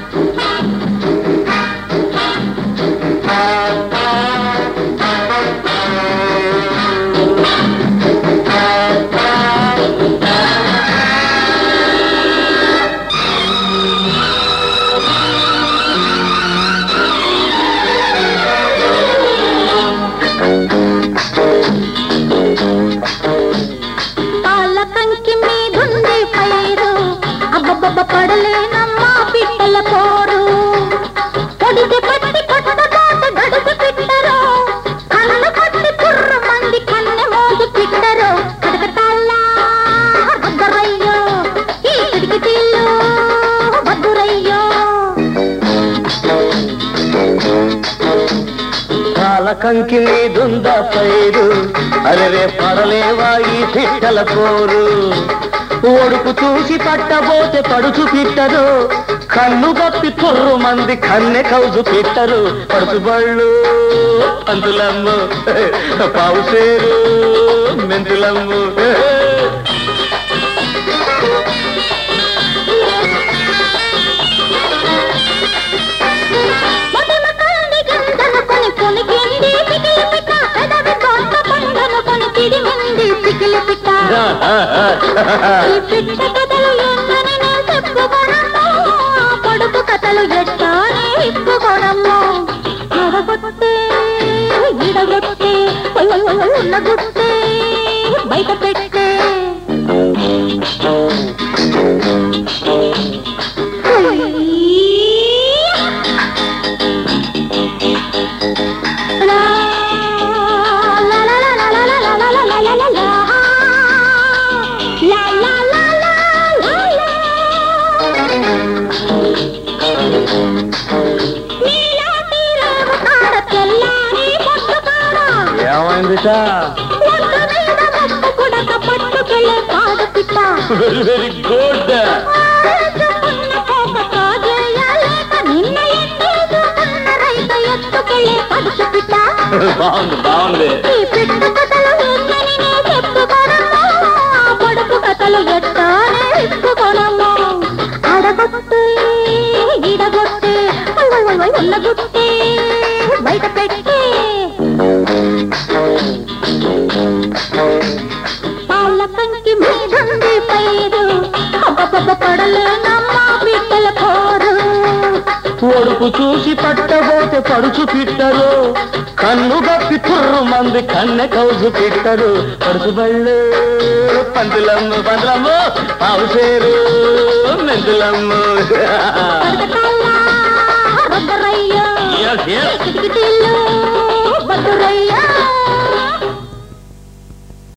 పాల కంకి మీదుంది పైరు అబ్బబ్బబ్బ పడలేనమ్మా పిట్టల పోరు పొడిసి పట్టి కొట్టబోత గడుసు పిట్టరు కన్ను పట్టి కుర్ర మంది కన్నె మోజు పిట్టరు కడకటాల్లా వద్దరయ్యో ఈ కిటికీలు వద్దురయ్యో పాల కంకి మీదుందా పైరు అరే పడలేవా ఈ పిట్టల పోరు ఒడుకు చూసి పట్టబోతే పడుచు పిట్టరు కన్ను గప్పి తుర్రు మంది కన్నె కౌజు పిట్టరు పడుచు బళ్ళు పంతులమ్ము పావుసేరు మెంతులమ్ము మొదల కంది గంధనుకొని పొనికింది పికిలి పిట్ట పెదవి కోట పండనుకొని పిడిమింది పికిలి పిట్ట ఈ పిట్ట కథలు ఎన్నని నే చెప్పుకోనమ్మో పొడుపు కథలు ఎట్టానే ఇప్పుకోనమ్మో అడగొట్టే ఇడగొట్టే ఉన్నగొట్టే బయట పెట్టే లా లా లా లా లా లా లా లా లా లా లా లా లా. లా లా లా లా లా లా. నీలాంటి రేవు కాడ తెల్లారి పొట్టు కాడ. ఏమైందిట ఒడ్డు మీద ముక్కు కుడక పట్టుకెళ్ళే పాద పిట్ట. వెరీ వెరీ గుడ్ ఆరేసుకున్న పోక కాజేయలేక నిన్న ఎన్నేసుకున్న రైత ఎత్తుకెళ్ళే పడుచు పిట్ట. బాగుంది బాగుంది ఈ పిట్టు కథలు ఎన్నని నే చెప్పుకోనమ్మా పొడుపు కథలు ఎట్టానే ఇప్పుకోనమ్మా అడగొట్టే ఇడగొట్టే ఉన్నగుట్టే బయట పెట్టే పాల కంకి మీదుంది పైరు అబ్బబ్బబ్బ పడలేనమ్మా పిట్టల కోరు ఒడుపు చూసి పట్టబోతే పడుచు పిట్టరు కన్ను గప్పి తుర్రు మంది కన్నె కౌజు పిట్టరు పడుచు బళ్ళు పందులమ్ము పందులమ్ము పావుసేరు మెంతులమ్ము కడకటాల్లా వద్దరయ్యో Yes, yes. కిటికీలు